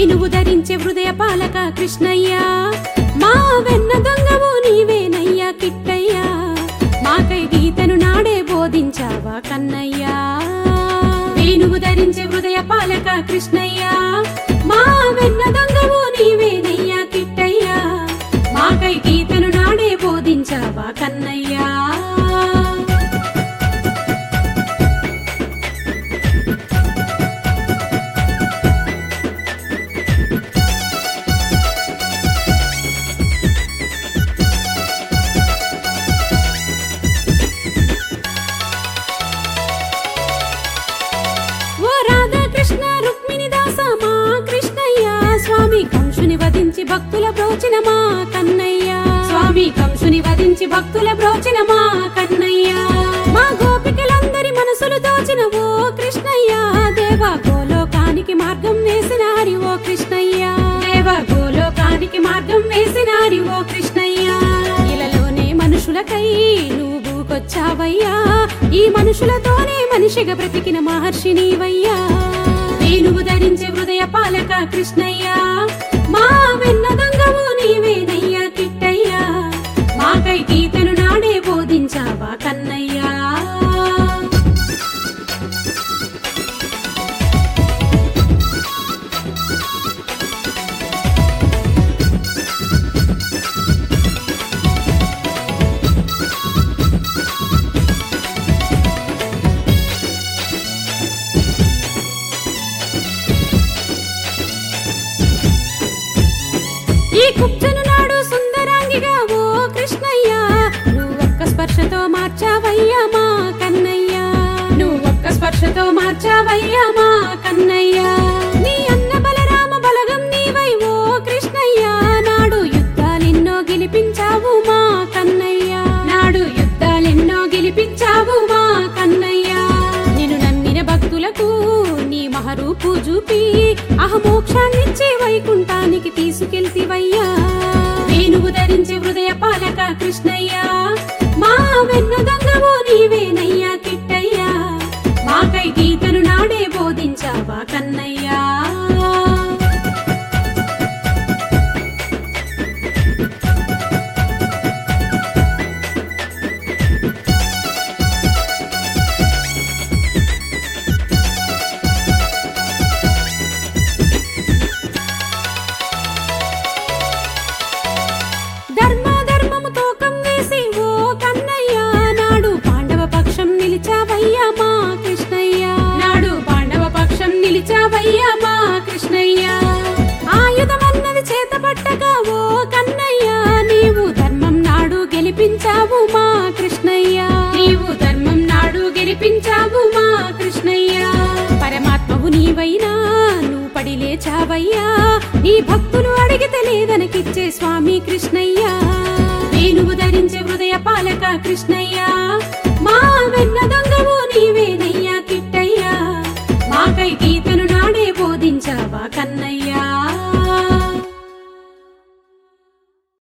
వేణువు ధరించే హృదయ పాలక కృష్ణయ్య మా వెన్న దొంగవు నీవేనయ్యా కిట్టయ్యా మాకై గీతను నాడే బోధించావా కన్నయ్యా వేణువు ధరించే హృదయ పాలక కృష్ణయ్య మా వెన్న దొంగవు నీవేనయ్యా కిట్టయ్యా మాకై గీతను నాడే బోధించావా కన్నయ్యా ఓ రాధా కృష్ణ రుక్మిణి దాస మా కృష్ణయ్య స్వామి కంసుని వధించి భక్తుల బ్రోచిన మా కన్నయ్య స్వామి కంసుని వధించి భక్తుల బ్రోచిన మా కన్నయ్య మా గోపికలందరి మనసులు దోచిన ఓ కృష్ణయ్య దేవ గోలోకానికి మార్గం వేసిన హరి ఓ కృష్ణయ్య దేవ గోలోకానికి మార్గం వేసిన హరి ఓ కృష్ణయ్య ఇలలోనే మనుషులకై నువ్వు కొచ్చావయ్యా ఈ మనుషులతోనే మనిషిగా బ్రతికిన మహర్షి నీవయ్యా వేణువు ధరించే హృదయ పాలక కృష్ణయ్య మా వెన్న దొంగవు నీవేనయ్యా కిట్టయ్యా మాకై గీతను నాడే బోధించావా కన్నయ్యా ఈ కుబ్జను నాడు సుందరాంగిగా ఓ కృష్ణయ్య నువ్వొక్క స్పర్శతో మార్చావయ్యా మా కన్నయ్య నువ్వొక్క స్పర్శతో మార్చావయ్యా మా కన్నయ్య నీ అన్న బలరామ బలగం నీవై ఓ కృష్ణయ్య నాడు యుద్ధాలెన్నో గెలిపించావు మా కన్నయ్య నాడు యుద్ధాలెన్నో గెలిపించావు మా కన్నయ్య నిన్ను నమ్మిన భక్తులకు నీ మహరూపు చూపి అహమోక్షాన్నిచ్చే వైకుంఠానికి తీసుకెళ్తివయ్యా వేణువు ధరించే హృదయ పాలక కృష్ణయ్య మా వెన్న దొంగవు నీవేనయ్యా కిట్టయ్యా మాకై గీతను నాడే బోధించావా కన్నయ్యా ధర్మ ధర్మము తూకం వేసి ఓ కన్నయ్య నాడు పాండవ పక్షం నిలిచావయ్యా మా కృష్ణయ్య నాడు పాండవ పక్షం నిలిచావయ్యా మా కృష్ణయ్య ఆయుధమన్నది చేత పట్టగా ఓ కన్నయ్య నీవు ధర్మం నాడు గెలిపించావు మా కృష్ణయ్య నీవు ధర్మం నాడు గెలిపించావు మా కృష్ణయ్య పరమాత్మవు నీవైనా నువ్వు పడి లేచావయ్యా నీ భక్తులు అడిగితే లేదనకిచ్చే స్వామి కృష్ణయ్య వేణువు ధరించే హృదయ పాలక కృష్ణయ్య